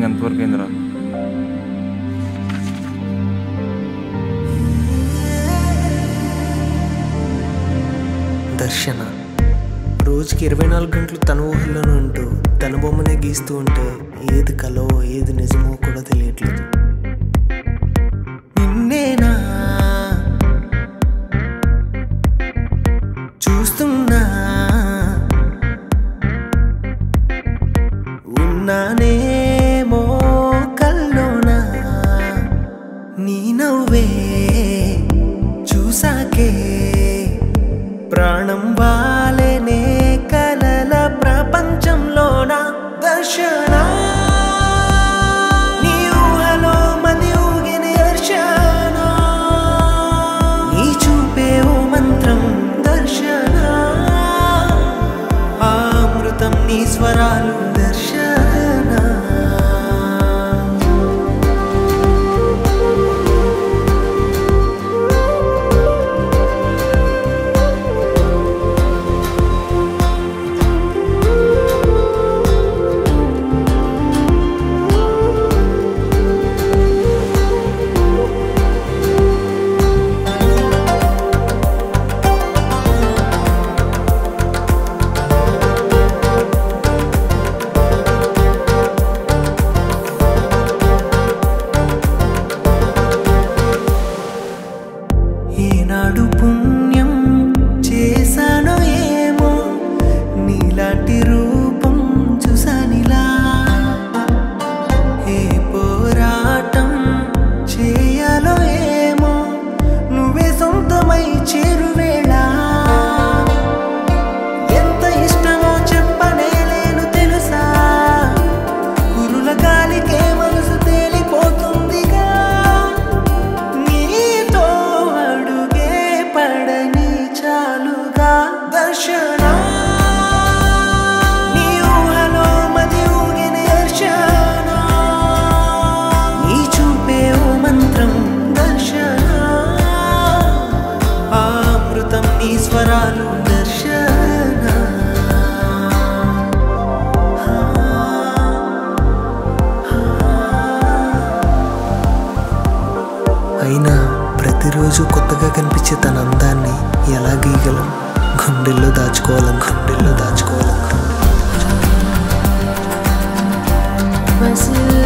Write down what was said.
ఎంతవరకు అయిందిరా దర్శన రోజుకి ఇరవై నాలుగు గంటలు తన ఊహల్లోనే ఉంటూ తన బొమ్మనే గీస్తూ ఉంటే ఏది కలో ఏది నిజమో కూడా తెలియట్లేదు నిన్నేనా చూస్తున్నా ఉన్నానేమో కల్లోనా నీ నవ్వే చూసాకే ప్రాణం వాలేనే కలల ప్రపంచంలోన దర్శన నీ ఊహలో మది ఊగిన దర్శన నీ చూపే ఓ మంత్రం దర్శన ఆ అమృతం నీ స్వరాలు దర్శన ఏనాడు పుణ్యం చేశానో ఏమో నీలాంటి రూపం చూసానిలా ఏ పోరాటం చేయాలో ఏమో నువ్వే సొంతమై చేరువేళ ఎంత ఇష్టమో చెప్పనేలేను తెలుసా కురుల గాలికే మనసు తేలిపోతుందిగా నీతో అడుగే పడని చాలుగా దర్శన నీ ఊహలో మది ఊగిన దర్శన నీ చూపే ఓ మంత్రం దర్శన ఆ అమృతం నీ స్వరాలు దర్శన అయినా ప్రతిరోజు కొత్తగా కనిపించే తన అందాన్ని ఎలా గీయగలం గుండెల్లో దాచుకోవాలం గుండెల్లో దాచుకోవాలం మసిల్